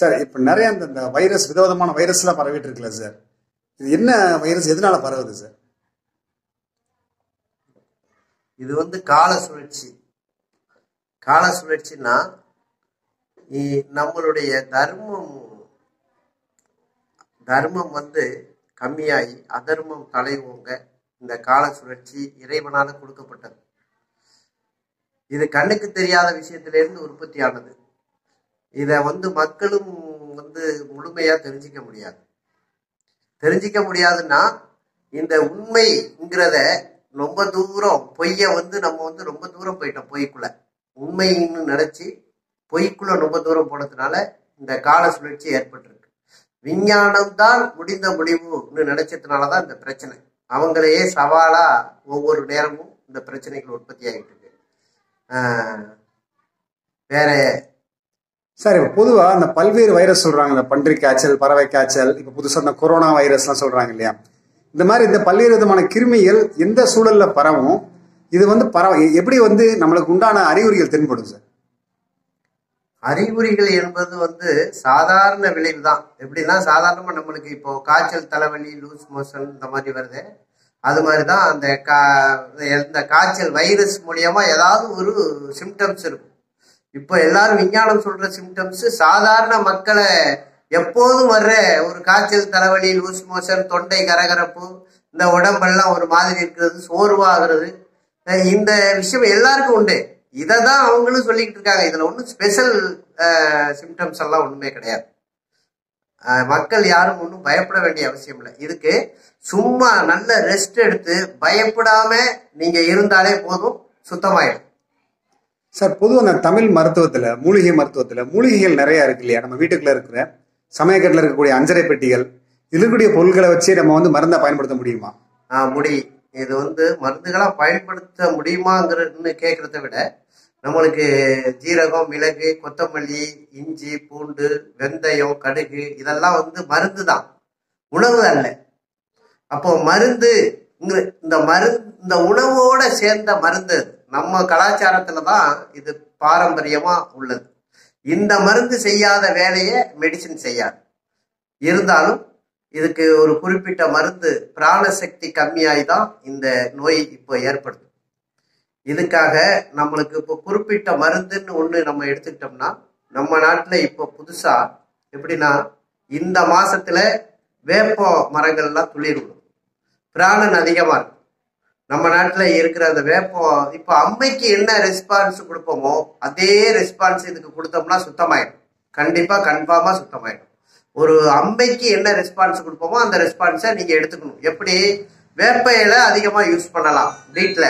Sir இப்ப நிறைய இந்த இந்த வைரஸ் விதவிதமான வைரஸ் எல்லாம் பரவிட்டு இருக்குல்ல சார் இது என்ன வைரஸ் எதனால பரவுது சார் இது வந்து கால சுழற்சி கால சுழற்சின்னா இ- நம்மளுடைய தர்மம் தர்மம் வந்து கம்மியாகி அதர்மம் தலைவோங்க இந்த கால சுழற்சி இறைவனால கொடுக்கப்பட்டது இது கண்ணுக்கு தெரியாத விஷயத்திலிருந்து உற்பத்தி ஆனது இதை வந்து மக்களும் வந்து முழுமையா தெரிஞ்சிக்க முடியாது தெரிஞ்சிக்க முடியாதுன்னா இந்த உண்மைங்கிறத ரொம்ப தூரம் பொய்ய வந்து நம்ம வந்து ரொம்ப தூரம் போயிட்டோம் பொய்க்குள்ள உண்மைன்னு நினைச்சு பொய்க்குள்ள ரொம்ப தூரம் போனதுனால இந்த கால சுழற்சி ஏற்பட்டிருக்கு விஞ்ஞானம் தான் முடிந்த முடிவுன்னு நினைச்சதுனாலதான் இந்த பிரச்சனை அவங்களையே சவாலா ஒவ்வொரு நேரமும் இந்த பிரச்சனைகள் உற்பத்தி ஆகிட்டு இருக்கு ஆஹ் வேற சார் இப்ப பொதுவா இந்த பல்வேறு வைரஸ் சொல்றாங்க இந்த பன்றி காய்ச்சல் பறவை காய்ச்சல் இப்ப புதுசா இந்த கொரோனா வைரஸ் எல்லாம் சொல்றாங்க இல்லையா இந்த மாதிரி இந்த பல்வேறு விதமான கிருமிகள் எந்த சூழல்ல பரவும் இது வந்து பரவ எப்படி வந்து நம்மளுக்கு உண்டான அறிகுறிகள் தென்படும் சார் அறிகுறிகள் என்பது வந்து சாதாரண விளைவு தான் எப்படின்னா சாதாரணமா நம்மளுக்கு இப்போ காய்ச்சல் தலைவலி லூஸ் மோஷன் இந்த மாதிரி வருது அது மாதிரி தான் அந்த கா இந்த காய்ச்சல் வைரஸ் மூலியமா ஏதாவது ஒரு சிம்டம்ஸ் இருக்கும் இப்போ எல்லாரும் விஞ்ஞானம் சொல்ற சிம்டம்ஸ் சாதாரண மக்களை எப்போதும் வர்ற ஒரு காய்ச்சல் தலைவலி லூஸ் மோஷன் தொண்டை கரகரப்பு இந்த உடம்பெல்லாம் ஒரு மாதிரி இருக்கிறது சோர்வாகிறது அஹ் இந்த விஷயம் எல்லாருக்கும் உண்டு இதை தான் அவங்களும் சொல்லிக்கிட்டு இருக்காங்க இதுல ஒன்றும் ஸ்பெஷல் சிம்டம்ஸ் எல்லாம் ஒண்ணுமே கிடையாது அஹ் மக்கள் யாரும் ஒன்றும் பயப்பட வேண்டிய அவசியம் இல்லை இதுக்கு சும்மா நல்ல ரெஸ்ட் எடுத்து பயப்படாம நீங்க இருந்தாலே போதும் சுத்தமாயிடும் சார் பொதுவாக அந்த தமிழ் மருத்துவத்துல மூலிகை மருத்துவத்துல மூலிகைகள் நிறைய இருக்கு இல்லையா நம்ம வீட்டுக்குள்ள இருக்கிற சமயக்கட்டில் இருக்கக்கூடிய அஞ்சரை பெட்டிகள் இதுல இருக்கக்கூடிய பொருட்களை வச்சு நம்ம வந்து மருந்தா பயன்படுத்த முடியுமா ஆஹ் முடி இது வந்து மருந்துகளா பயன்படுத்த முடியுமாங்கிறதுன்னு கேட்கறத விட நம்மளுக்கு ஜீரகம் மிளகு கொத்தமல்லி இஞ்சி பூண்டு வெந்தயம் கடுகு இதெல்லாம் வந்து மருந்து தான் உணவு அல்ல அப்போ மருந்து இங்க- இந்த மருந்து இந்த உணவோட சேர்ந்த மருந்து அது. நம்ம கலாச்சாரத்துல தான் இது பாரம்பரியமா உள்ளது இந்த மருந்து செய்யாத வேலையை மெடிசின் செய்யாது இருந்தாலும் இதுக்கு ஒரு குறிப்பிட்ட மருந்து பிராணசக்தி கம்மியாகி தான் இந்த நோய் இப்போ ஏற்படுது இதுக்காக நம்மளுக்கு இப்போ குறிப்பிட்ட மருந்துன்னு ஒன்று நம்ம எடுத்துக்கிட்டோம்னா நம்ம நாட்டில் இப்போ புதுசா எப்படின்னா இந்த மாசத்துல வேப்ப மரங்கள்லாம் துளிர் விடும் பிராணன் அதிகமா இருக்கும் நம்ம நாட்டில் இருக்கிற அந்த வேப்பம் இப்போ அம்மைக்கு என்ன ரெஸ்பான்ஸ் கொடுப்போமோ அதே ரெஸ்பான்ஸ் இதுக்கு கொடுத்தோம்னா சுத்தமாயிடும் கண்டிப்பா கன்ஃபார்மா சுத்தமாயிடும் ஒரு அம்பைக்கு என்ன ரெஸ்பான்ஸ் கொடுப்போமோ அந்த ரெஸ்பான்ஸை நீங்க எடுத்துக்கணும் எப்படி வேப்ப இலை அதிகமா யூஸ் பண்ணலாம் வீட்டில்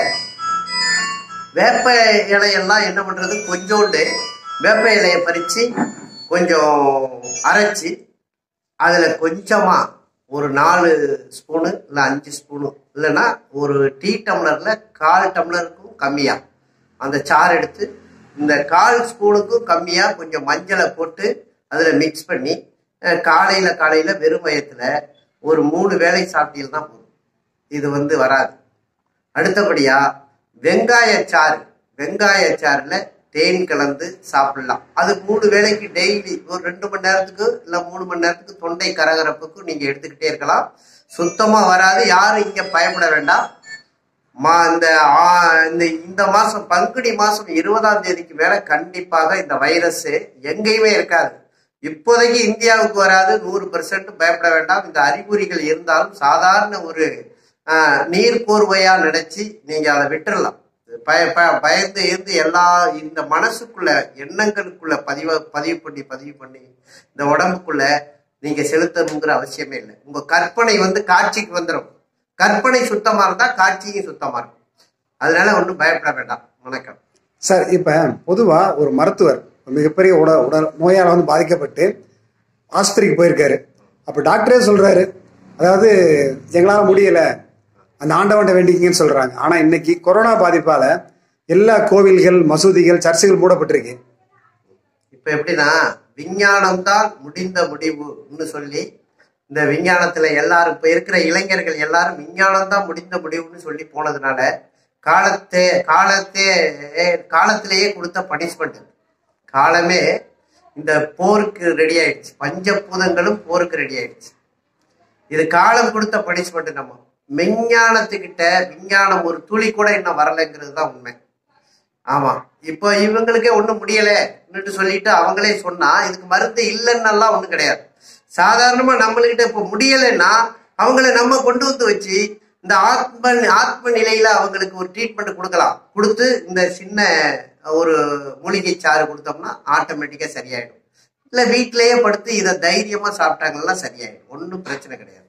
வேப்ப இலையெல்லாம் என்ன பண்றது கொஞ்சோண்டு வேப்ப இலையை பறிச்சு கொஞ்சம் அரைச்சி அதுல கொஞ்சமா ஒரு நாலு ஸ்பூனு இல்ல அஞ்சு ஸ்பூனு இல்லைன்னா ஒரு டீ டம்ளர்ல கால் டம்ளருக்கும் கம்மியா அந்த சாறு எடுத்து இந்த கால் ஸ்பூனுக்கும் கம்மியா கொஞ்சம் மஞ்சளை போட்டு அதுல மிக்ஸ் பண்ணி அஹ், காலையில காலையில வெறும் வயத்துல ஒரு மூணு வேளை சாப்பிட்டீங்கன்னா போதும் இது வந்து வராது அடுத்தபடியா வெங்காய சாறு வெங்காய சாறுல தேன் கலந்து சாப்பிடலாம் அது மூணு வேளைக்கு டெய்லி ஒரு ரெண்டு மணி நேரத்துக்கு இல்ல மூணு மணி நேரத்துக்கு தொண்டை கரகரப்புக்கு நீங்க எடுத்துக்கிட்டே இருக்கலாம் சுத்தமா வராது யாரும் இங்க பயப்பட வேண்டாம் மா இந்த ஆ- இந்த இந்த மாசம் பங்குனி மாசம் இருபதாம் தேதிக்கு மேல கண்டிப்பாக இந்த வைரஸ் எங்கேயுமே இருக்காது இப்போதைக்கு இந்தியாவுக்கு வராது நூறு பெர்சன்ட் பயப்பட வேண்டாம் இந்த அறிகுறிகள் இருந்தாலும் சாதாரண ஒரு ஆஹ், நீர் கோர்வையா நினைச்சு நீங்க அதை விட்டுறலாம் பய ப- பயந்து இருந்து எல்லா இந்த மனசுக்குள்ள எண்ணங்களுக்குள்ள பதிவு பதிவு பண்ணி பதிவு பண்ணி இந்த உடம்புக்குள்ள நீங்க செலுத்தணுங்கிற அவசியமே இல்லை உங்க கற்பனை வந்து காட்சிக்கு வந்துடும் கற்பனை சுத்தமா இருந்தா காட்சியும் சுத்தமா இருக்கும் அதனால ஒன்றும் பயப்பட வேண்டாம் வணக்கம் சார் இப்ப பொதுவா ஒரு மருத்துவர் மிகப்பெரிய உட உடல் நோயால வந்து பாதிக்கப்பட்டு ஆஸ்பத்திரிக்கு போயிருக்காரு அப்ப டாக்டரே சொல்றாரு அதாவது எங்களால முடியல அந்த ஆண்டவன்ட்ட வேண்டிக்கிங்கன்னு சொல்றாங்க ஆனா இன்னைக்கு கொரோனா பாதிப்பால எல்லா கோவில்கள் மசூதிகள் சர்ச்சுகள் மூடப்பட்டிருக்கு இப்ப எப்படின்னா விஞ்ஞானம் தான் முடிந்த முடிவுன்னு சொல்லி இந்த விஞ்ஞானத்துல எல்லாரும் இப்ப இருக்கிற இளைஞர்கள் எல்லாரும் விஞ்ஞானம் தான் முடிந்த முடிவுன்னு சொல்லி போனதுனால காலத்தே காலத்தே காலத்திலேயே கொடுத்த பனிஷ்மெண்ட் காலமே இந்த போருக்கு ரெடி ஆயிடுச்சு பஞ்சபூதங்களும் போருக்கு ரெடி ஆயிடுச்சு இது காலம் கொடுத்த பனிஷ்மெண்ட் நம்ம மெஞ்ஞானத்துக்கிட்ட விஞ்ஞானம் ஒரு துளி கூட இன்னும் வரலைங்கிறது தான் உண்மை ஆமா இப்போ இவங்களுக்கே ஒண்ணும் முடியலன்னுட்டு சொல்லிட்டு அவங்களே சொன்னா இதுக்கு மருந்து இல்லைன்னெல்லாம் ஒண்ணும் கிடையாது சாதாரணமா நம்மளுக்கிட்ட இப்போ முடியலைன்னா அவங்கள நம்ம கொண்டு வந்து வச்சு இந்த ஆத்ம ஆத்ம நிலையில அவங்களுக்கு ஒரு ட்ரீட்மெண்ட் கொடுக்கலாம் கொடுத்து இந்த சின்ன ஒரு மூலிகை சாறு கொடுத்தோம்னா ஆட்டோமேட்டிக்கா சரியாயிடும் இல்ல வீட்டிலேயே படுத்து இதை தைரியமா சாப்பிட்டாங்கன்னா சரியாயிடும் ஒன்றும் பிரச்சனை கிடையாது